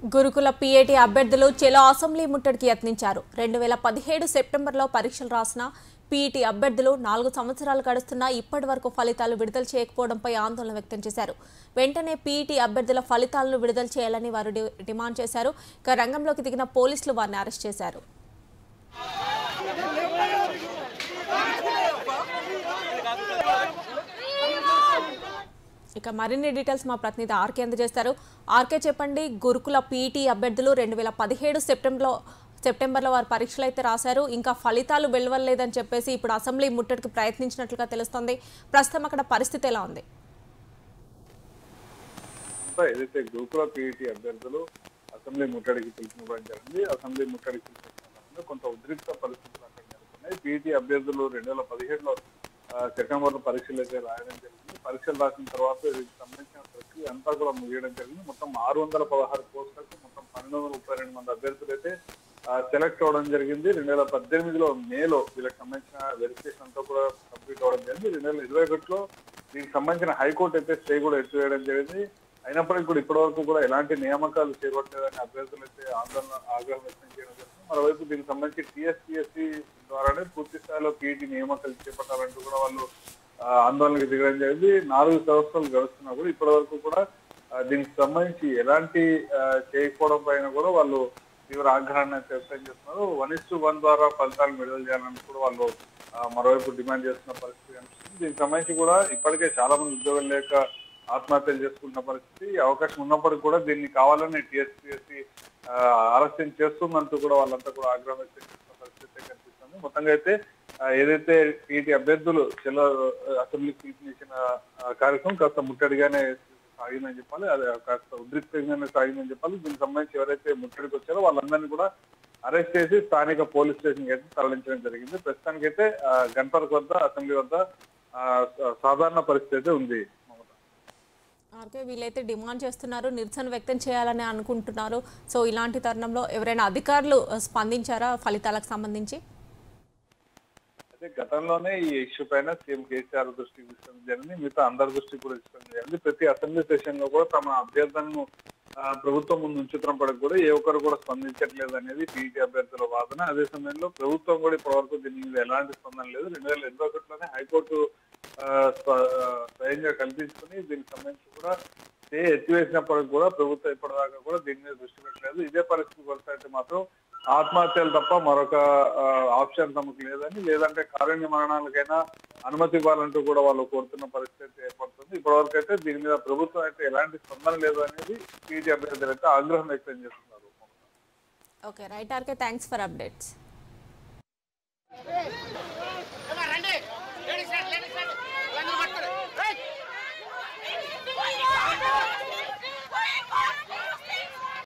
గురుకుల పీఏటీ అభ్యర్థులు చెలో అసెంబ్లీ ముట్టడికి యత్నించారు రెండు వేల పదిహేడు సెప్టెంబర్లో పరీక్షలు రాసిన పీఈటీ అభ్యర్థులు నాలుగు సంవత్సరాలు గడుస్తున్నా ఇప్పటి వరకు ఫలితాలు విడుదల చేయకపోవడంపై ఆందోళన వ్యక్తం చేశారు వెంటనే పీఈటీ అభ్యర్థుల ఫలితాలను విడుదల చేయాలని వారు డి- డిమాండ్ చేశారు ఇక రంగంలోకి దిగిన పోలీసులు వారిని అరెస్ట్ చేశారు ఇక మరిన్ని డీటెయిల్స్ మా ప్రతినిధి ఆర్కే అందజేస్తారు ఆర్కే చెప్పండి గురుకుల పీఈటీ అభ్యర్థులు రెండు వేల పదిహేడు సెప్టెంబర్లో సెప్టెంబర్లో వారు పరీక్షలు అయితే రాశారు ఇంకా ఫలితాలు వెలువలేదని చెప్పేసి ఇప్పుడు అసెంబ్లీ ముట్టడికి ప్రయత్నించినట్లుగా తెలుస్తోంది ప్రస్తుతం అక్కడ పరిస్థితి ఎలా ఉంది అంతా ఏదైతే గురుకుల పీఈటీ అభ్యర్థులు అసెంబ్లీ ముట్టడికి పిలుపునివ్వడం జరిగింది అసెంబ్లీ ముట్టడికి పిలుపునివ్వడం కొంత ఉద్రిక్త పరిస్థితులు అక్కడ నెలకొన్నాయి పీఈటీ అభ్యర్థులు రెండు వేల పదిహేడులో సెప్టెంబర్ లో పరీక్షలు అయితే రాయడం జరిగింది పరీక్షలు రాసిన తర్వాత దీనికి సంబంధించిన ప్రక్రియ అంతా కూడా ముగియడం జరిగింది మొత్తం ఆరు వందల పదహారు పోస్టులకు మొత్తం పన్నెండు వందల ముప్పై రెండు మంది అభ్యర్థులు అయితే సెలెక్ట్ అవ్వడం జరిగింది రెండు వేల పద్దెనిమిదిలో మేలో వీళ్ళకి సంబంధించిన వెరిఫికేషన్ అంతా కూడా కంప్లీట్ అవ్వడం జరిగింది రెండు వేల ఇరవై ఒకటిలో దీనికి సంబంధించిన హైకోర్టు అయితే స్టే కూడా ఎత్తివేయడం జరిగింది అయినప్పటికీ కూడా ఇప్పటి వరకు కూడా ఎలాంటి నియామకాలు చేపట్టలేదని అభ్యర్థులు అయితే ఆందోళన ఆగ్రహం వ్యక్తం చేయడం జరిగింది మరోవైపు దీనికి సంబంధించి టీఎస్పీఎస్సీ ద్వారానే పూర్తి స్థాయిలో పీఈటీ నియామకాలు చేపట్టాలంటూ కూడా వాళ్ళు ఆ, ఆందోళనకు దిగడం జరిగింది నాలుగు సంవత్సరాలు గడుస్తున్నా కూడా ఇప్పటి వరకు కూడా ఆ, దీనికి సంబంధించి ఎలాంటి ఆ, చేయకపోవడం పైన కూడా వాళ్ళు తీవ్ర ఆగ్రహాన్ని అయితే వ్యక్తం చేస్తున్నారు వన్ ఇస్ వన్ ద్వారా ఫలితాలు విడుదల చేయాలని కూడా వాళ్ళు ఆ, మరోవైపు డిమాండ్ చేస్తున్న పరిస్థితి కనిపిస్తుంది దీనికి సంబంధించి కూడా ఇప్పటికే చాలా మంది ఉద్యోగం లేక ఆత్మహత్యలు చేసుకుంటున్న పరిస్థితి అవకాశం ఉన్నప్పటికీ కూడా దీన్ని కావాలని టీఎస్పీఎస్సీ ఆలస్యం చేస్తుందంటూ కూడా వాళ్ళంతా కూడా ఆగ్రహం వ్యక్తం చేస్తున్న పరిస్థితి కనిపిస్తుంది మొత్తంగా అయితే ఆ, ఏదైతే పీటీ అభ్యర్థులు చెల్ల అసెంబ్లీ పిలుపునిచ్చిన ఆ, కార్యక్రమం కాస్త ముట్టడిగానే సాగిందని చెప్పాలి అది కాస్త ఉద్రిక్తంగానే సాగిందని చెప్పాలి దీనికి సంబంధించి ఎవరైతే ముట్టడికి వచ్చారో వాళ్ళందరినీ కూడా అరెస్ట్ చేసి స్థానిక పోలీస్ స్టేషన్ అయితే తరలించడం జరిగింది ప్రస్తుతానికైతే ఆ, గణపర్క్ వద్ద అసెంబ్లీ వద్ద ఆ, సా- సాధారణ పరిస్థితి అయితే ఉంది మమత ఆర్కే వీళ్ళైతే డిమాండ్ చేస్తున్నారు నిరసన వ్యక్తం చేయాలని అనుకుంటున్నారు సో ఇలాంటి తరుణంలో ఎవరైనా అధికారులు ఆ, స్పందించారా ఫలితాలకు సంబంధించి అయితే గతంలోనే ఈ ఇష్యూ పైన సీఎం కేసీఆర్ దృష్టికి తీసుకుని జరిగింది మిగతా అందరి దృష్టికి కూడా తీసుకుని జరిగింది ప్రతి అసెంబ్లీ సెషన్ లో కూడా తమ అభ్యర్థనను ఆ, ప్రభుత్వం ముందు ఉంచుతున్నప్పటికి కూడా ఏ ఒక్కరు కూడా స్పందించట్లేదు అనేది టీడీ అభ్యర్థుల వాదన అదే సమయంలో ప్రభుత్వం కూడా ఇప్పటివరకు దీని మీద ఎలాంటి స్పందన లేదు రెండు వేల ఇరవై ఒకటిలోనే హైకోర్టు ఆ, స్వ- ఆ, స్వయంగా కల్పించుకుని దీనికి సంబంధించి కూడా స్టే ఎత్తివేసినప్పటికి కూడా ప్రభుత్వం ఇప్పటిదాకా కూడా దీని మీద దృష్టి పెట్టలేదు ఇదే పరిస్థితి కొనసాగితే మాత్రం ఆత్మహత్యలు తప్ప మరొక ఆ, ఆప్షన్ తమకు లేదని లేదంటే కారుణ్య మరణాలకైనా అనుమతి ఇవ్వాలంటూ కూడా వాళ్ళు కోరుతున్న పరిస్థితి ఏర్పడుతుంది ఇప్పటివరకు అయితే దీని మీద ప్రభుత్వం అయితే ఎలాంటి స్పందన లేదు అనేది టీడీ అభ్యర్థులు అయితే ఆగ్రహం వ్యక్తం చేస్తున్నారు okay right RK thanks for updates